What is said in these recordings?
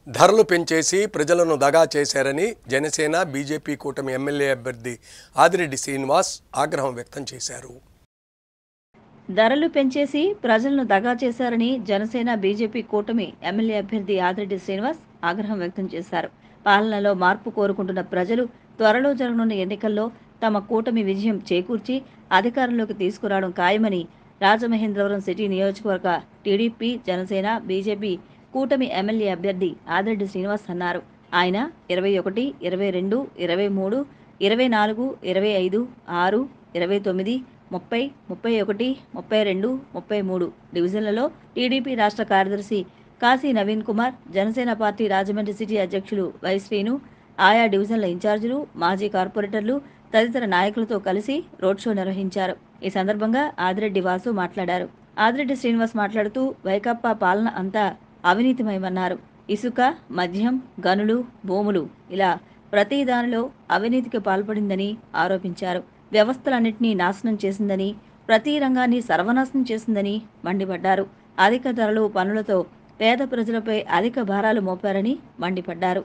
ధరలు పెంచేసి ప్రజలను దగా చేశారని జనసేన బీజేపీ కూటమి ఎమ్మెల్యే అభ్యర్థి ఆదిరెడ్డి శ్రీనివాస్ ఆగ్రహం వ్యక్తం చేశారు ధరలు పెంచేసి ప్రజలను దగా చేశారని జనసేన బీజేపీ కూటమి ఎమ్మెల్యే అభ్యర్థి ఆదిరెడ్డి శ్రీనివాస్ ఆగ్రహం వ్యక్తం చేశారు పాలనలో మార్పు కోరుకుంటున్న ప్రజలు త్వరలో జరగనున్న ఎన్నికల్లో తమ కూటమి విజయం చేకూర్చి అధికారంలోకి తీసుకురావడం ఖాయమని రాజమహేంద్రవరం సిటీ నియోజకవర్గ టీడీపీ జనసేన బీజేపీ కూటమి ఎమ్మెల్యే అభ్యర్థి ఆదిరెడ్డి శ్రీనివాస్ అన్నారు ఆయన ఇరవై ఒకటి ఇరవై రెండు ఇరవై మూడు ఇరవై నాలుగు ఇరవై ఐదు ఆరు ఇరవై తొమ్మిది ముప్పై ముప్పై ఒకటి ముప్పై రెండు ముప్పై మూడు డివిజన్లలో టీడీపీ రాష్ట్ర కార్యదర్శి కాశీ నవీన్ కుమార్ జనసేన పార్టీ రాజమండ్రి సిటీ అధ్యక్షులు వై శ్రీను ఆయా డివిజన్ల ఇన్ఛార్జీలు మాజీ కార్పొరేటర్లు తదితర నాయకులతో కలిసి రోడ్ షో నిర్వహించారు ఈ సందర్భంగా ఆదిరెడ్డి వాసు మాట్లాడారు ఆదిరెడ్డి శ్రీనివాస్ మాట్లాడుతూ వైకాపా పాలన అంతా అవినీతిమయమన్నారు ఇసుక మద్యం గనులు భూములు ఇలా ప్రతి దానిలో అవినీతికి పాల్పడిందని ఆరోపించారు వ్యవస్థలన్నింటినీ నాశనం చేసిందని ప్రతి రంగాన్ని సర్వనాశనం చేసిందని మండిపడ్డారు అధిక ధరలు పనులతో పేద ప్రజలపై అధిక భారాలు మోపారని మండిపడ్డారు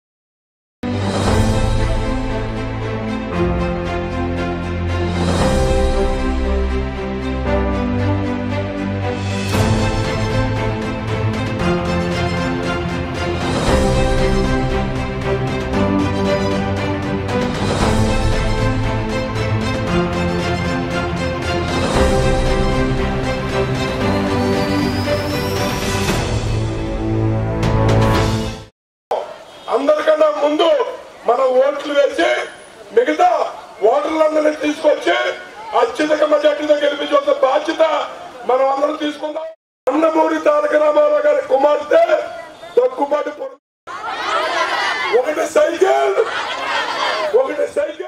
అందరికన్నా ముందు మనం ఓట్లు వేసి మిగతా ఓటర్లందరినీ తీసుకొచ్చి అత్యధిక మెజార్టీతో గెలిపించాల్సిన బాధ్యత మనం అందరం తీసుకుందాం అన్నమూరి తారక రామారావు గారి కుమార్తె దగ్గుబాటి పుర- ఒకటి సైకిల్ ఒకటి సైకిల్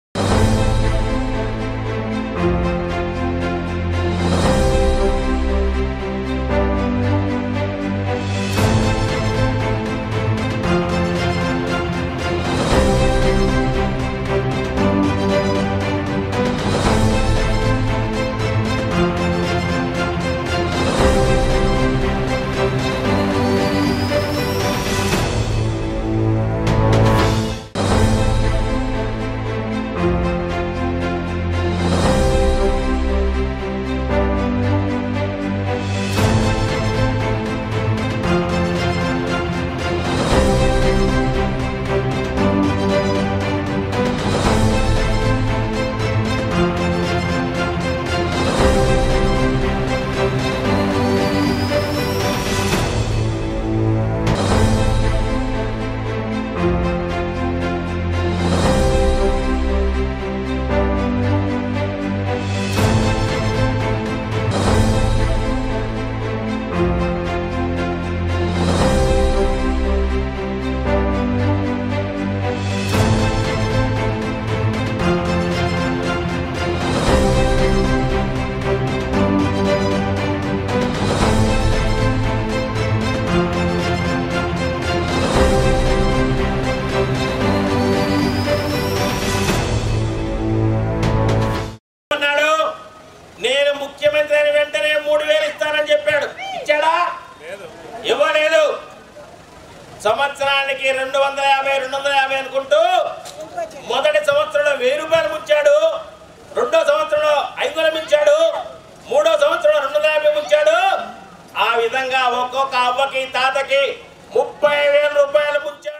అన్నాడు నేను ముఖ్యమంత్రి అయిన వెంటనే మూడు వేలు ఇస్తానని చెప్పాడు ఇచ్చాడా ఇవ్వలేదు సంవత్సరానికి రెండు వందల యాభై రెండు వందల యాభై అనుకుంటూ మొదటి సంవత్సరంలో వెయ్యి రూపాయలు ముంచాడు రెండో సంవత్సరంలో ఐదు వందలు ముంచాడు మూడో సంవత్సరంలో రెండు వందల యాభై ముంచాడు ఆ విధంగా ఒక్కొక్క అవ్వకి తాతకి ముప్పై వేల రూపాయలు ముంచాడు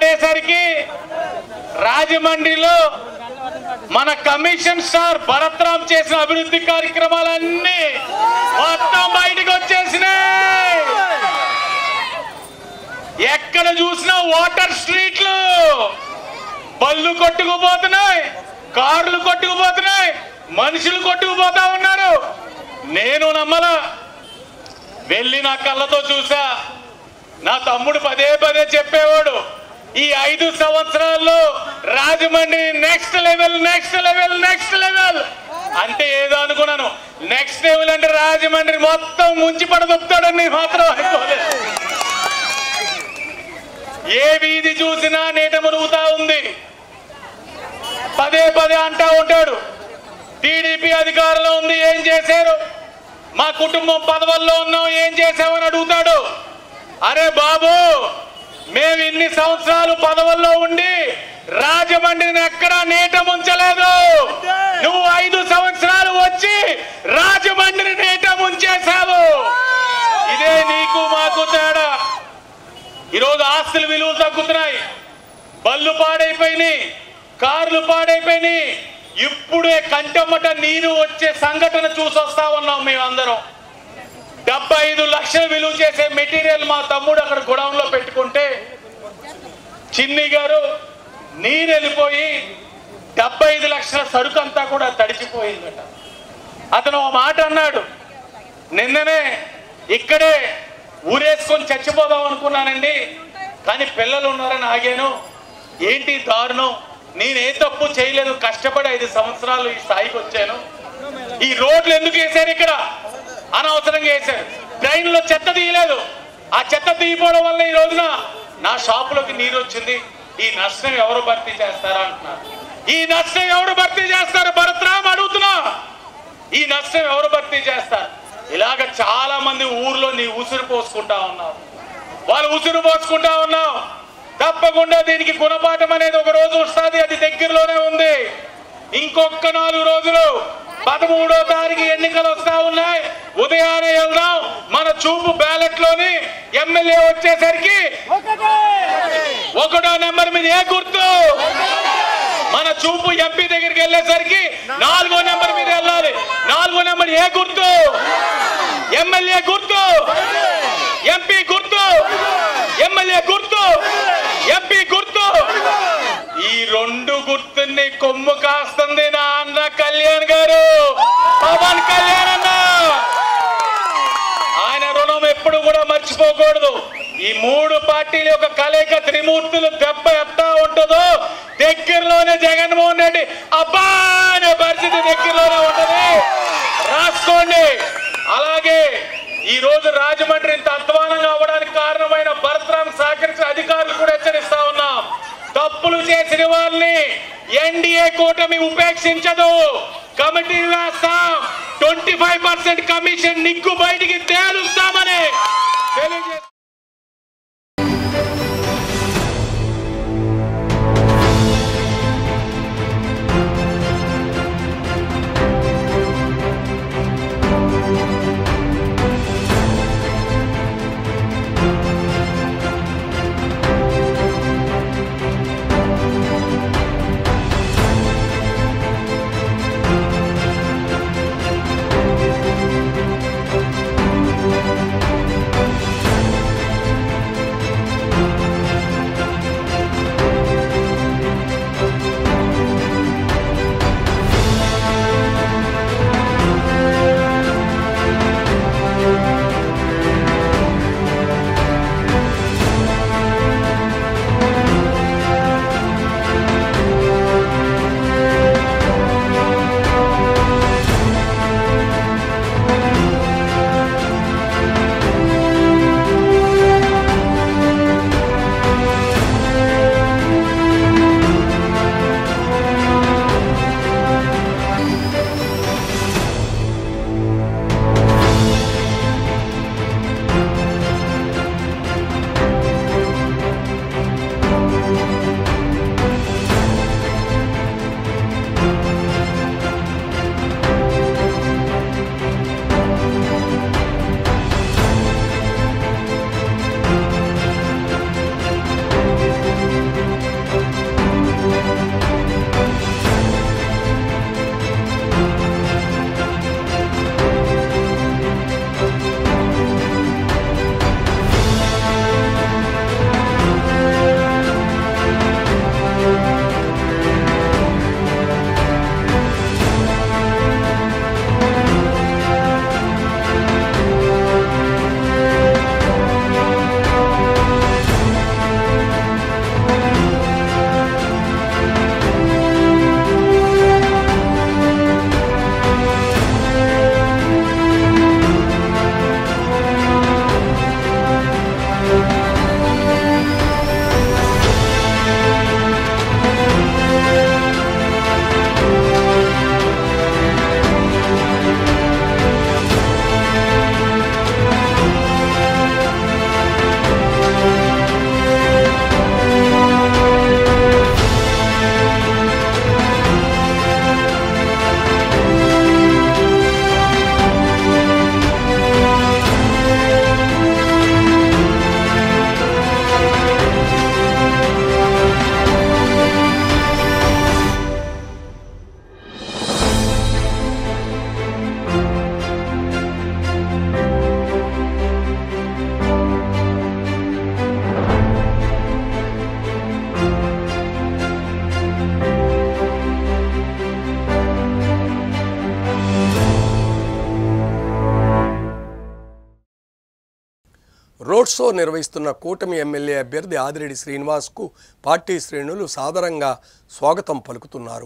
పడేసరికి రాజమండ్రిలో మన కమిషన్ స్టార్ భరత్రామ్ చేసిన అభివృద్ధి కార్యక్రమాలన్నీ మొత్తం బయటకు వచ్చేసినాయి ఎక్కడ చూసినా వాటర్ స్ట్రీట్లు బళ్ళు కొట్టుకుపోతున్నాయి కార్లు కొట్టుకుపోతున్నాయి మనుషులు కొట్టుకుపోతా ఉన్నారు నేను నమ్మలా వెళ్ళి నా కళ్ళతో చూసా నా తమ్ముడు పదే పదే చెప్పేవాడు ఈ ఐదు సంవత్సరాల్లో Rajahmundry next level next level next level అంటే ఏదో అనుకున్నాను నెక్స్ట్ లెవెల్ అంటే రాజమండ్రి మొత్తం ముంచి పడదొక్కుతాడని మాత్రం అనుకోలేదు ఏ వీధి చూసినా నీట మురుగుతా ఉంది పదే పదే అంటా ఉంటాడు టీడీపీ అధికారంలో ఉంది ఏం చేశారు మా కుటుంబం పదవుల్లో ఉన్నాం ఏం చేసామని అడుగుతాడు అరే బాబు మేము ఇన్ని సంవత్సరాలు పదవుల్లో ఉండి రాజమండ్రిని ఎక్కడా నీట ముంచలేదు నువ్వు ఐదు సంవత్సరాలు వచ్చి రాజమండ్రి నీట ముంచేశావు ఇదే నీకు మాకు తేడా ఈరోజు ఆస్తుల విలువలు తగ్గుతున్నాయి బళ్ళు పాడైపోయినాయి కార్లు పాడైపోయినాయి ఇప్పుడే కంటమ్మట నీరు వచ్చే సంఘటన చూసొస్తా ఉన్నాం మేమందరం డెబ్బై ఐదు లక్షలు విలువ చేసే మెటీరియల్ మా తమ్ముడు అక్కడ గొడౌన్ లో పెట్టుకుంటే చిన్ని గారు నీరు వెళ్ళిపోయి డెబ్బై ఐదు లక్షల సరుకు అంతా కూడా తడిచిపోయిందట అతను ఒక మాట అన్నాడు నిన్ననే ఇక్కడే ఊరేసుకొని చచ్చిపోదాం అనుకున్నానండి కానీ పిల్లలు ఉన్నారని ఆగాను ఏంటి దారుణం నేనే తప్పు చేయలేదు కష్టపడి ఐదు సంవత్సరాలు ఈ స్థాయికి వచ్చాను ఈ రోడ్లు ఎందుకు వేశారు ఇక్కడ అనవసరంగా వేశారు ట్రైన్లో చెత్త తీయలేదు ఆ చెత్త తీయపోవడం వల్ల ఈ రోజున నా షాపులోకి నీరు వచ్చింది ఈ నష్టం ఎవరు భర్తీ చేస్తారా అంటున్నారు ఈ నష్టం ఎవరు భర్తీ చేస్తారు భరత్రామ్ అడుగుతున్నా ఈ నష్టం ఎవరు భర్తీ చేస్తారు ఇలాగ చాలా మంది ఊర్లో నీ ఉసురు పోసుకుంటా ఉన్నావు వాళ్ళు ఉసురు పోసుకుంటా ఉన్నావు తప్పకుండా దీనికి గుణపాఠం అనేది ఒక రోజు వస్తుంది అది దగ్గరలోనే ఉంది ఇంకొక నాలుగు రోజులు పదమూడో తారీఖు ఎన్నికలు వస్తా ఉన్నాయి ఉదయాన్నే వెళ్దాం మన చూపు బ్యాలెట్ లోని ఎమ్మెల్యే వచ్చేసరికి ఒకటో నెంబర్ మీద ఏ గుర్తు మన చూపు ఎంపీ దగ్గరికి వెళ్ళేసరికి నాలుగో నెంబర్ మీద వెళ్ళాలి నాలుగో నెంబర్ ఏ గుర్తు ఎమ్మెల్యే గుర్తు ఎంపీ గుర్తు ఎమ్మెల్యే గుర్తు ఎంపీ గుర్తు ఈ రెండు గుర్తుని కొమ్ము కాస్తుంది నా అన్న కళ్యాణ్ గారు పవన్ కళ్యాణ్ అన్న ఆయన రుణం ఎప్పుడు కూడా మర్చిపోకూడదు ఈ మూడు పార్టీల యొక్క కలయిక త్రిమూర్తులు దెబ్బ ఎట్టా ఉంటుందో దగ్గరలోనే జగన్మోహన్ రెడ్డి అబ్బా అనే పరిస్థితి దగ్గరలోనే ఉంటది రాసుకోండి అలాగే ఈ రోజు రాజమండ్రి ఇంత అధ్వానంగా అవ్వడానికి కారణమైన భరత్రామ్ సహకరించిన అధికారులు కూడా హెచ్చరిస్తా ఉన్నాం తప్పులు చేసిన వాళ్ళని ఎన్డీఏ కూటమి ఉపేక్షించదు కమిటీ వేస్తాం ట్వంటీ ఫైవ్ పర్సెంట్ కమిషన్ నిగ్గు బయటికి తేలుస్తామని తెలియజేస్తాం రోడ్ షో నిర్వహిస్తున్న కూటమి ఎమ్మెల్యే అభ్యర్థి ఆదిరెడ్డి శ్రీనివాస్కు పార్టీ శ్రేణులు సాదరంగా స్వాగతం పలుకుతున్నారు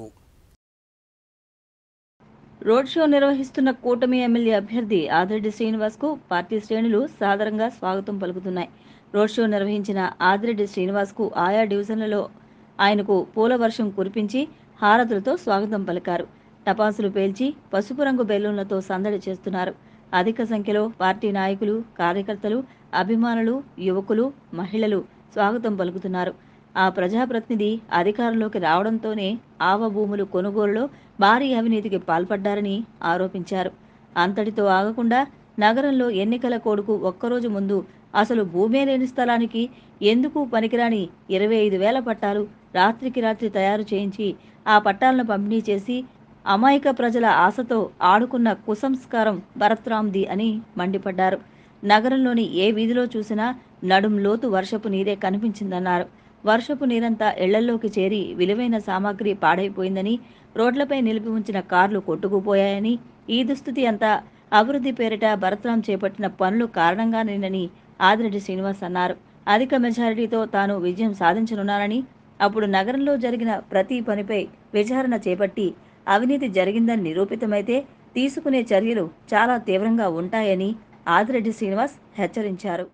రోడ్ షో నిర్వహిస్తున్న కూటమి ఎమ్మెల్యే అభ్యర్థి ఆదిరెడ్డి శ్రీనివాస్కు పార్టీ శ్రేణులు సాదరంగా స్వాగతం పలుకుతున్నాయి రోడ్ షో నిర్వహించిన ఆదిరెడ్డి శ్రీనివాస్కు ఆయా డివిజన్లలో ఆయనకు పూల వర్షం కురిపించి హారతులతో స్వాగతం పలికారు టపాసులు పేల్చి పసుపు రంగు బెలూన్లతో సందడి చేస్తున్నారు అధిక సంఖ్యలో పార్టీ నాయకులు కార్యకర్తలు అభిమానులు యువకులు మహిళలు స్వాగతం పలుకుతున్నారు ఆ ప్రజాప్రతినిధి అధికారంలోకి రావడంతోనే ఆవ భూములు కొనుగోలులో భారీ అవినీతికి పాల్పడ్డారని ఆరోపించారు అంతటితో ఆగకుండా నగరంలో ఎన్నికల కోడ్కు ఒక్కరోజు ముందు అసలు భూమే లేని స్థలానికి ఎందుకు పనికిరాని ఇరవై ఐదు వేల పట్టాలు రాత్రికి రాత్రి తయారు చేయించి ఆ పట్టాలను పంపిణీ చేసి అమాయక ప్రజల ఆశతో ఆడుకున్న కుసంస్కారం భరత్రామ్ది అని మండిపడ్డారు నగరంలోని ఏ వీధిలో చూసినా నడుం లోతు వర్షపు నీరే కనిపించిందన్నారు వర్షపు నీరంతా ఇళ్లల్లోకి చేరి విలువైన సామాగ్రి పాడైపోయిందని రోడ్లపై నిలిపి ఉంచిన కార్లు కొట్టుకుపోయాయని ఈ దుస్థితి అంతా అభివృద్ధి పేరిట భరత్రాం చేపట్టిన పనులు కారణంగానేనని ఆదిరెడ్డి శ్రీనివాస్ అన్నారు అధిక మెజారిటీతో తాను విజయం సాధించనున్నానని అప్పుడు నగరంలో జరిగిన ప్రతి పనిపై విచారణ చేపట్టి అవినీతి జరిగిందని నిరూపితమైతే తీసుకునే చర్యలు చాలా తీవ్రంగా ఉంటాయని ఆదిరెడ్డి శ్రీనివాస్ హెచ్చరించారు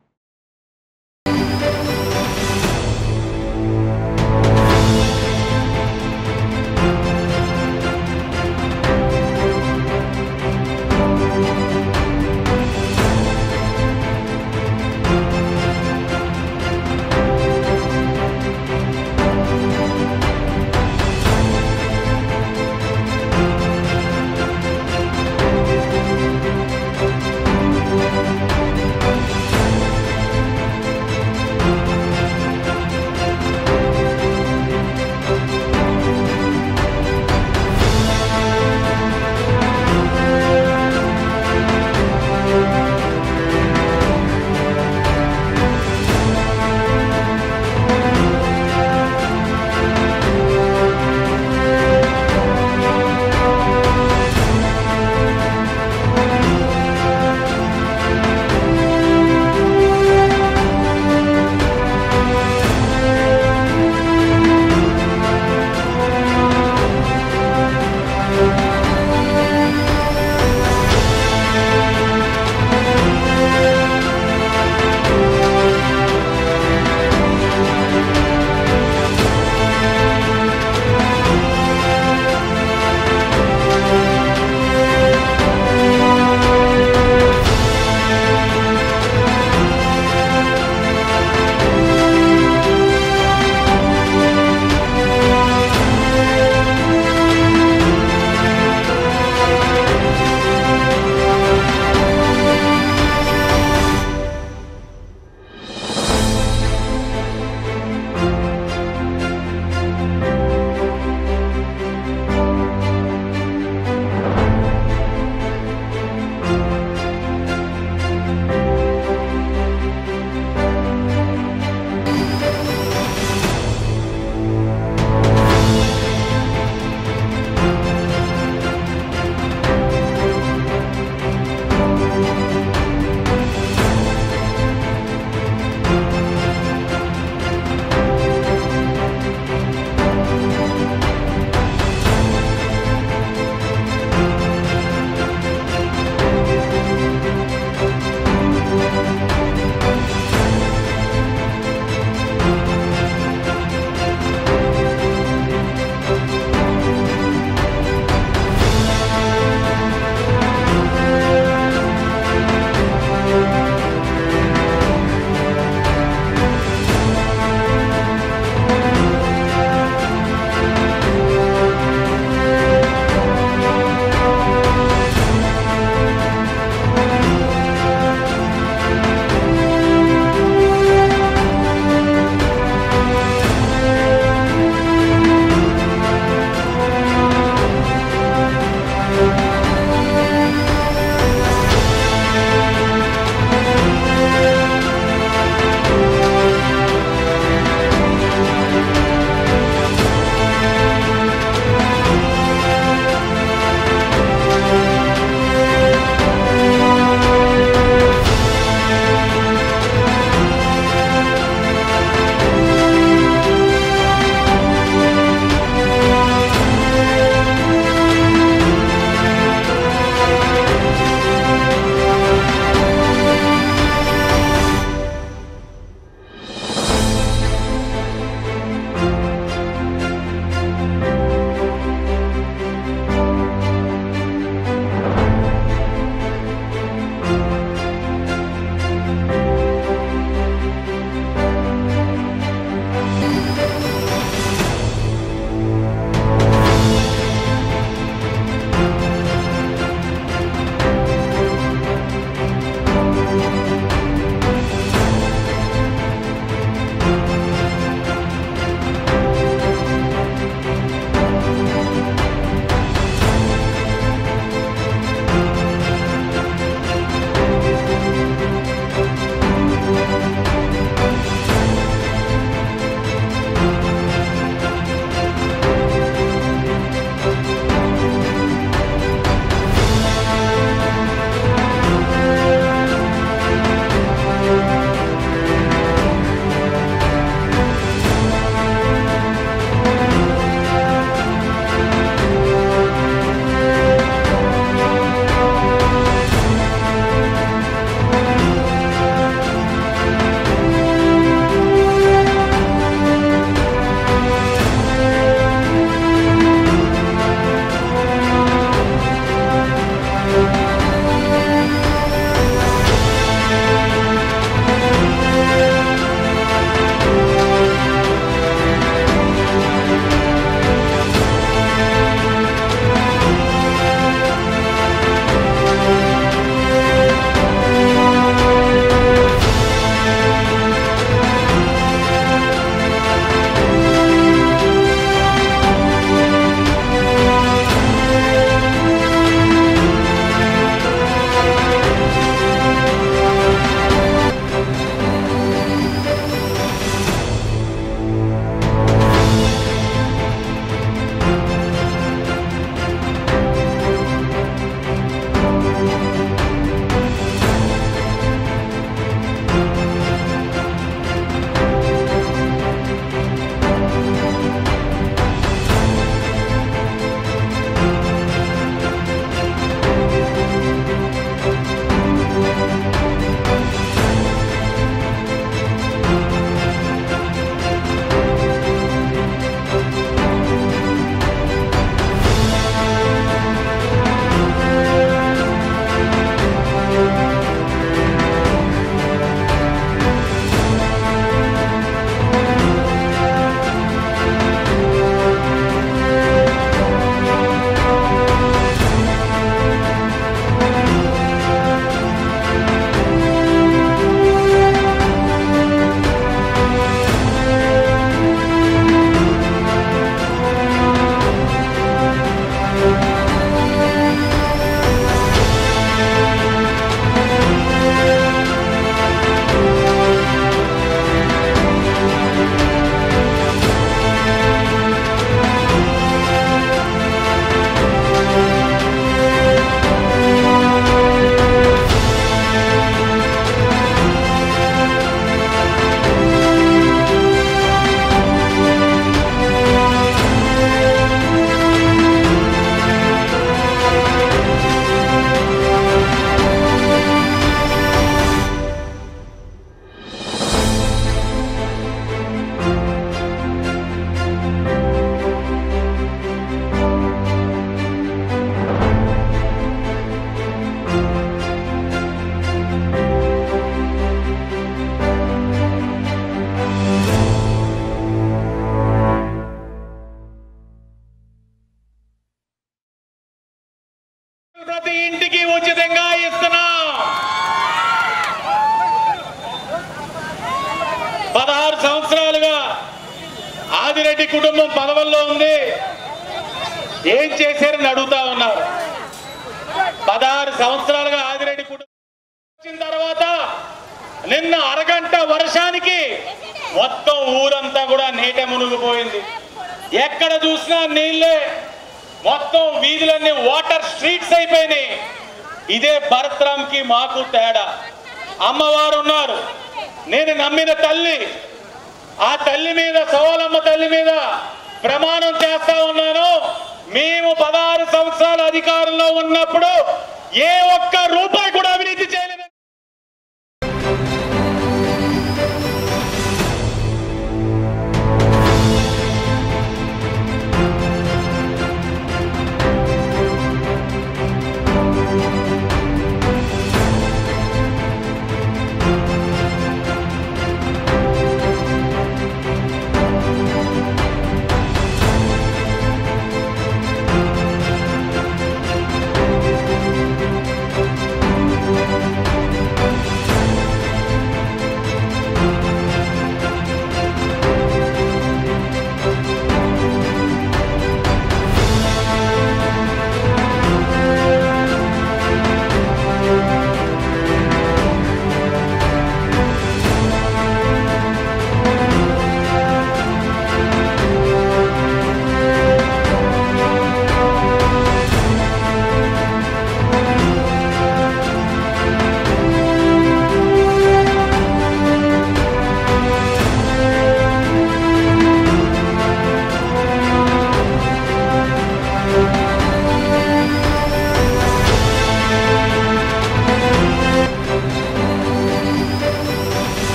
ఆదిరెడ్డి కుటుంబం పదవుల్లో ఉంది ఏం చేశారని అడుగుతా ఉన్నారు పదహారు సంవత్సరాలుగా ఆదిరెడ్డి కుటుంబం వచ్చిన తర్వాత నిన్న అరగంట వర్షానికి మొత్తం ఊరంతా కూడా నీట మునిగిపోయింది ఎక్కడ చూసినా నీళ్ళే మొత్తం వీధులన్నీ వాటర్ స్ట్రీట్స్ అయిపోయినాయి ఇదే భరత్రాంకి మాకు తేడా అమ్మవారు ఉన్నారు నేను నమ్మిన తల్లి ఆ తల్లి మీద సవాలమ్మ తల్లి మీద ప్రమాణం చేస్తా ఉన్నాను మేము పదహారు సంవత్సరాల అధికారంలో ఉన్నప్పుడు ఏ ఒక్క రూపాయి